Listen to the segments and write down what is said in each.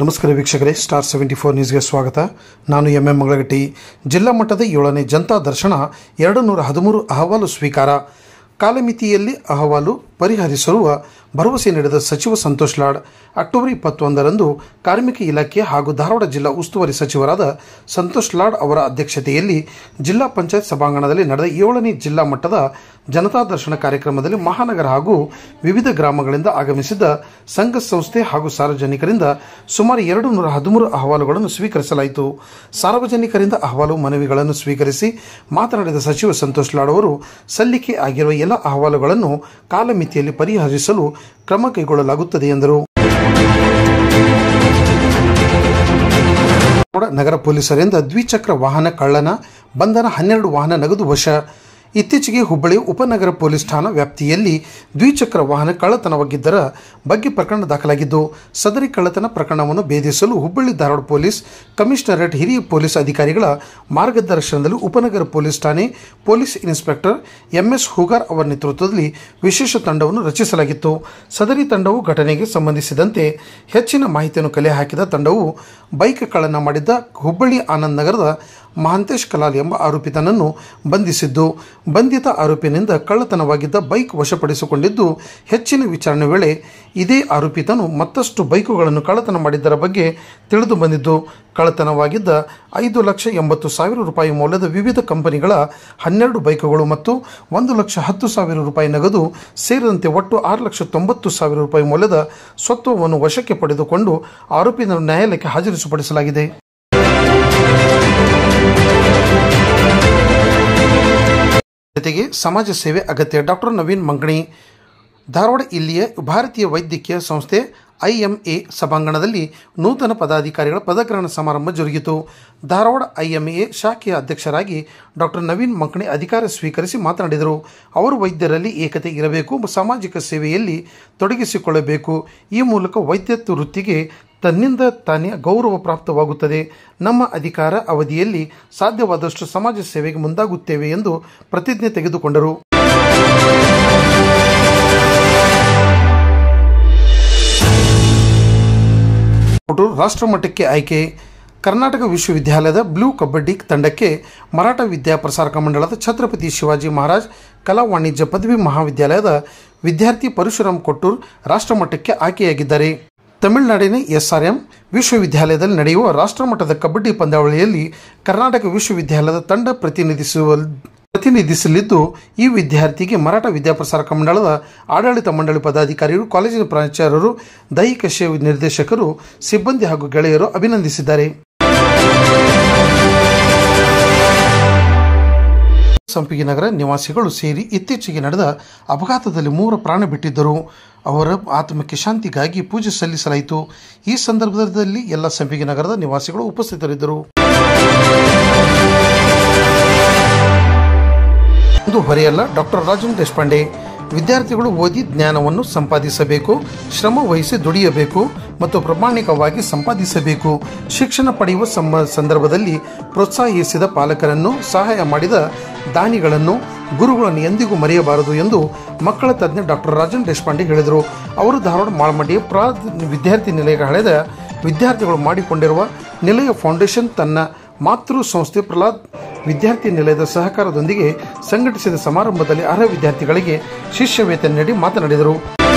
ನಮಸ್ಕಾರ ವೀಕ್ಷಕರೇ star seventy four ನ್ಯೂಸ್ಗೆ ಸ್ವಾಗತ ನಾನು ಎಂ ಎಂ ಮಂಗಳಗಟ್ಟಿ ಜಿಲ್ಲಾ ಮಟ್ಟದ ಏಳನೇ ಜನತಾ ದರ್ಶನ ಎರಡು ನೂರ ಹದಿಮೂರು ಅಹವಾಲು ಸ್ವೀಕಾರ ಕಾಲಮಿತಿಯಲ್ಲಿ ಅಹವಾಲು ಪರಿಹರಿಸಿರುವ ಭರವಸೆ ನೀಡಿದ ಸಚಿವ ಸಂತೋಷ್ ಲಾಡ್ ಅಕ್ಟೋಬರ್ ಇಪ್ಪತ್ತೊಂದರಂದು ಕಾರ್ಮಿಕ ಇಲಾಖೆ ಹಾಗೂ ಧಾರವಾಡ ಜಿಲ್ಲಾ ಉಸ್ತುವಾರಿ ಸಚಿವರಾದ ಸಂತೋಷ್ ಲಾಡ್ ಅವರ ಅಧ್ಯಕ್ಷತೆಯಲ್ಲಿ ಜಿಲ್ಲಾ ಪಂಚಾಯತ್ ಸಭಾಂಗಣದಲ್ಲಿ ನಡೆದ ಏಳನೇ ಜಿಲ್ಲಾ ಮಟ್ಟದ ಜನತಾ ದರ್ಶನ ಕಾರ್ಯಕ್ರಮದಲ್ಲಿ ಮಹಾನಗರ ಹಾಗೂ ವಿವಿಧ ಗ್ರಾಮಗಳಿಂದ ಆಗಮಿಸಿದ್ದ ಸಂಘ ಸಂಸ್ಥೆ ಹಾಗೂ ಸಾರ್ವಜನಿಕರಿಂದ ಸುಮಾರು ಎರಡು ನೂರ ಹದಿಮೂರು ಅಹವಾಲುಗಳನ್ನು ಸ್ವೀಕರಿಸಲಾಯಿತು ಸಾರ್ವಜನಿಕರಿಂದ ಅಹವಾಲು ಮನವಿಗಳನ್ನು ಸ್ವೀಕರಿಸಿ ಮಾತನಾಡಿದ ಸಚಿವ ಸಂತೋಷ್ ಲಾಡ್ ಅವರು ಸಲ್ಲಿಕೆ ಆಗಿರುವ ಎಲ್ಲ ಅಹವಾಲುಗಳನ್ನು ಕಾಲಮಿತಿಯಲ್ಲಿ ಪರಿಹರಿಸಲು ಕ್ರಮ ಕೈಗೊಳ್ಳಲಾಗುತ್ತದೆ ಎಂದರು ಧಾರವಾಡ ನಗರ ಪೊಲೀಸರಿಂದ ದ್ವಿಚಕ್ರ ವಾಹನ ಕಳ್ಳನ ಬಂಧನ ಹನ್ನೆರಡು ವಾಹನ ನಗದು ವಶ ಇತ್ತೀಚೆಗೆ ಹುಬ್ಬಳ್ಳಿ ಉಪನಗರ ಪೊಲೀಸ್ ಠಾಣಾ ವ್ಯಾಪ್ತಿಯಲ್ಲಿ ದ್ವಿಚಕ್ರ ವಾಹನ ಕಳ್ಳತನವಾಗಿದ್ದರ ಬಗ್ಗೆ ಪ್ರಕರಣ ದಾಖಲಾಗಿದ್ದು ಸದರಿ ಕಳ್ಳತನ ಪ್ರಕರಣವನ್ನು ಭೇದಿಸಲು ಹುಬ್ಬಳ್ಳಿ ಧಾರವಾಡ ಪೊಲೀಸ್ ಕಮಿಷನರೇಟ್ ಹಿರಿಯ ಪೊಲೀಸ್ ಅಧಿಕಾರಿಗಳ ಮಾರ್ಗದರ್ಶನದಲ್ಲಿ ಉಪನಗರ ಪೊಲೀಸ್ ಠಾಣೆ ಪೊಲೀಸ್ ಇನ್ಸ್ಪೆಕ್ಟರ್ ಎಂಎಸ್ ಹೂಗಾರ್ ಅವರ ನೇತೃತ್ವದಲ್ಲಿ ವಿಶೇಷ ತಂಡವನ್ನು ರಚಿಸಲಾಗಿತ್ತು ಸದರಿ ತಂಡವು ಘಟನೆಗೆ ಸಂಬಂಧಿಸಿದಂತೆ ಹೆಚ್ಚಿನ ಮಾಹಿತಿಯನ್ನು ಕಲೆ ಹಾಕಿದ ತಂಡವು ಬೈಕ್ ಕಳ್ಳನ ಮಾಡಿದ್ದ ಹುಬ್ಬಳ್ಳಿ ಆನಂದ್ ನಗರದ ಮಹಾಂತೇಶ್ ಕಲಾಲ್ ಎಂಬ ಆರೋಪಿತನನ್ನು ಬಂಧಿಸಿದ್ದು ಬಂಧಿತ ಆರೋಪಿನಿಂದ ಕಳ್ಳತನವಾಗಿದ್ದ ಬೈಕ್ ವಶಪಡಿಸಿಕೊಂಡಿದ್ದು ಹೆಚ್ಚಿನ ವಿಚಾರಣೆ ವೇಳೆ ಇದೇ ಆರೋಪಿತನು ಮತ್ತಷ್ಟು ಬೈಕುಗಳನ್ನು ಕಳ್ಳತನ ಮಾಡಿದ್ದರ ಬಗ್ಗೆ ತಿಳಿದು ಬಂದಿದ್ದು ಕಳ್ಳತನವಾಗಿದ್ದ ಐದು ಲಕ್ಷ ಎಂಬತ್ತು ಸಾವಿರ ರೂಪಾಯಿ ಮೌಲ್ಯದ ವಿವಿಧ ಕಂಪನಿಗಳ ಹನ್ನೆರಡು ಬೈಕುಗಳು ಮತ್ತು ಒಂದು ಲಕ್ಷ ಹತ್ತು ಸಾವಿರ ರೂಪಾಯಿ ನಗದು ಸೇರಿದಂತೆ ಒಟ್ಟು ಆರು ಲಕ್ಷ ತೊಂಬತ್ತು ಸಾವಿರ ರೂಪಾಯಿ ಮೌಲ್ಯದ ಸ್ವತ್ವವನ್ನು ವಶಕ್ಕೆ ಪಡೆದುಕೊಂಡು ಆರೋಪಿಯನ್ನು ನ್ಯಾಯಾಲಯಕ್ಕೆ ಹಾಜರುಪಡಿಸಲಾಗಿದೆ ಜೊತೆಗೆ ಸಮಾಜ ಸೇವೆ ಅಗತ್ಯ ಡಾಕ್ಟರ್ ನವೀನ್ ಮಂಗಣಿ ಧಾರವಾಡ ಇಲ್ಲಿಯ ಭಾರತೀಯ ವೈದ್ಯಕೀಯ ಸಂಸ್ಥೆ ಐಎಂಎ ಸಭಾಂಗಣದಲ್ಲಿ ನೂತನ ಪದಾಧಿಕಾರಿಗಳ ಪದಗ್ರಹಣ ಸಮಾರಂಭ ಜರುಗಿತು ಧಾರವಾಡ ಐಎಂಎ ಶಾಖೆಯ ಅಧ್ಯಕ್ಷರಾಗಿ ಡಾಕ್ಟರ್ ನವೀನ್ ಮಂಕಣಿ ಅಧಿಕಾರ ಸ್ವೀಕರಿಸಿ ಮಾತನಾಡಿದರು ಅವರು ವೈದ್ಯರಲ್ಲಿ ಏಕತೆ ಇರಬೇಕು ಸಾಮಾಜಿಕ ಸೇವೆಯಲ್ಲಿ ತೊಡಗಿಸಿಕೊಳ್ಳಬೇಕು ಈ ಮೂಲಕ ವೈದ್ಯತ್ವ ವೃತ್ತಿಗೆ ತನ್ನಿಂದ ತಾನೇ ಗೌರವ ಪ್ರಾಪ್ತವಾಗುತ್ತದೆ ನಮ್ಮ ಅಧಿಕಾರ ಅವಧಿಯಲ್ಲಿ ಸಾಧ್ಯವಾದಷ್ಟು ಸಮಾಜ ಸೇವೆಗೆ ಮುಂದಾಗುತ್ತೇವೆ ಎಂದು ಪ್ರತಿಜ್ಞೆ ತೆಗೆದುಕೊಂಡರು ರಾಷ್ಟ್ರಮಟ್ಟಕ್ಕೆ ಆಯ್ಕೆ ಕರ್ನಾಟಕ ವಿಶ್ವವಿದ್ಯಾಲಯದ ಬ್ಲೂ ಕಬಡ್ಡಿ ತಂಡಕ್ಕೆ ಮರಾಠ ವಿದ್ಯಾ ಪ್ರಸಾರಕ ಮಂಡಳದ ಛತ್ರಪತಿ ಶಿವಾಜಿ ಮಹಾರಾಜ್ ಕಲಾ ವಾಣಿಜ್ಯ ಪದವಿ ಮಹಾವಿದ್ಯಾಲಯದ ವಿದ್ಯಾರ್ಥಿ ಪರಶುರಾಮ್ ಕೊಟ್ಟೂರ್ ರಾಷ್ಟ್ರಮಟ್ಟಕ್ಕೆ ಆಯ್ಕೆಯಾಗಿದ್ದಾರೆ ತಮಿಳುನಾಡಿನ ಎಸ್ಆರ್ಎಂ ವಿಶ್ವವಿದ್ಯಾಲಯದಲ್ಲಿ ನಡೆಯುವ ರಾಷ್ಟ್ರಮಟ್ಟದ ಕಬಡ್ಡಿ ಪಂದ್ಯಾವಳಿಯಲ್ಲಿ ಕರ್ನಾಟಕ ವಿಶ್ವವಿದ್ಯಾಲಯದ ತಂಡ ಪ್ರತಿನಿಧಿಸುವ ಪ್ರತಿನಿಧಿಸಲಿದ್ದು ಈ ವಿದ್ಯಾರ್ಥಿಗೆ ಮರಾಠ ವಿದ್ಯಾಪ್ರಸಾರಕ ಮಂಡಳದ ಆಡಳಿತ ಮಂಡಳಿ ಪದಾಧಿಕಾರಿಗಳು ಕಾಲೇಜಿನ ಪ್ರಾಚಾರ್ಯರು ದೈಹಿಕ ಸೇವೆ ನಿರ್ದೇಶಕರು ಸಿಬ್ಬಂದಿ ಹಾಗೂ ಗೆಳೆಯರು ಅಭಿನಂದಿಸಿದ್ದಾರೆ ಸಂಪಿಗೆ ನಗರ ನಿವಾಸಿಗಳು ಸೇರಿ ಇತ್ತೀಚೆಗೆ ನಡೆದ ಅಪಘಾತದಲ್ಲಿ ಮೂವರು ಪ್ರಾಣ ಬಿಟ್ಟಿದ್ದರು ಅವರ ಆತ್ಮಕ್ಕೆ ಶಾಂತಿಗಾಗಿ ಪೂಜೆ ಸಲ್ಲಿಸಲಾಯಿತು ಈ ಸಂದರ್ಭದಲ್ಲಿ ಎಲ್ಲ ಸಂಪಿಗೆ ನಗರದ ನಿವಾಸಿಗಳು ಉಪಸ್ಥಿತರಿದ್ದರು ಒಂದು ಹೊರೆಯಲ್ಲ ಡಾಕ್ಟರ್ ರಾಜನ್ ದೇಶಪಾಂಡೆ ವಿದ್ಯಾರ್ಥಿಗಳು ಓದಿ ಜ್ಞಾನವನ್ನು ಸಂಪಾದಿಸಬೇಕು ಶ್ರಮ ವಹಿಸಿ ದುಡಿಯಬೇಕು ಮತ್ತು ಪ್ರಾಮಾಣಿಕವಾಗಿ ಸಂಪಾದಿಸಬೇಕು ಶಿಕ್ಷಣ ಪಡೆಯುವ ಸಮ ಸಂದರ್ಭದಲ್ಲಿ ಪ್ರೋತ್ಸಾಹಿಸಿದ ಪಾಲಕರನ್ನು ಸಹಾಯ ಮಾಡಿದ ದಾನಿಗಳನ್ನು ಗುರುಗಳನ್ನು ಎಂದಿಗೂ ಮರೆಯಬಾರದು ಎಂದು ಮಕ್ಕಳ ತಜ್ಞ ಡಾಕ್ಟರ್ ರಾಜನ್ ದೇಶಪಾಂಡೆ ಹೇಳಿದರು ಅವರು ಧಾರವಾಡ ಮಾಳಮಡ್ಡಿಯ ಪ್ರಾ ವಿದ್ಯಾರ್ಥಿ ನಿಲಯದ ಹಳೆದ ವಿದ್ಯಾರ್ಥಿಗಳು ಮಾಡಿಕೊಂಡಿರುವ ನಿಲಯ ಫೌಂಡೇಶನ್ ತನ್ನ ಮಾತೃ ಸಂಸ್ಥೆ ಪ್ರಹ್ಲಾದ್ ವಿದ್ಯಾರ್ಥಿ ನಿಲಯದ ಸಹಕಾರದೊಂದಿಗೆ ಸಂಘಟಿಸಿದ ಸಮಾರಂಭದಲ್ಲಿ ಅರ್ಹ ವಿದ್ಯಾರ್ಥಿಗಳಿಗೆ ಶಿಷ್ಯ ವೇತನ ನೀಡಿ ಮಾತನಾಡಿದರು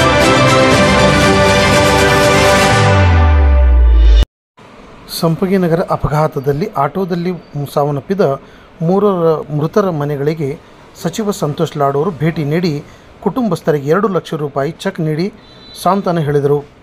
ಸಂಪಗಿ ನಗರ ಅಪಘಾತದಲ್ಲಿ ಆಟೋದಲ್ಲಿ ಸಾವನ್ನಪ್ಪಿದ ಮೂರರ ಮೃತರ ಮನೆಗಳಿಗೆ ಸಚಿವ ಸಂತೋಷ್ ಲಾಡ್ ಅವರು ಭೇಟಿ ನೀಡಿ ಕುಟುಂಬಸ್ಥರಿಗೆ ಎರಡು ಲಕ್ಷ ರೂಪಾಯಿ ಚೆಕ್ ನೀಡಿ ಸಾಂತ್ವನ ಹೇಳಿದರು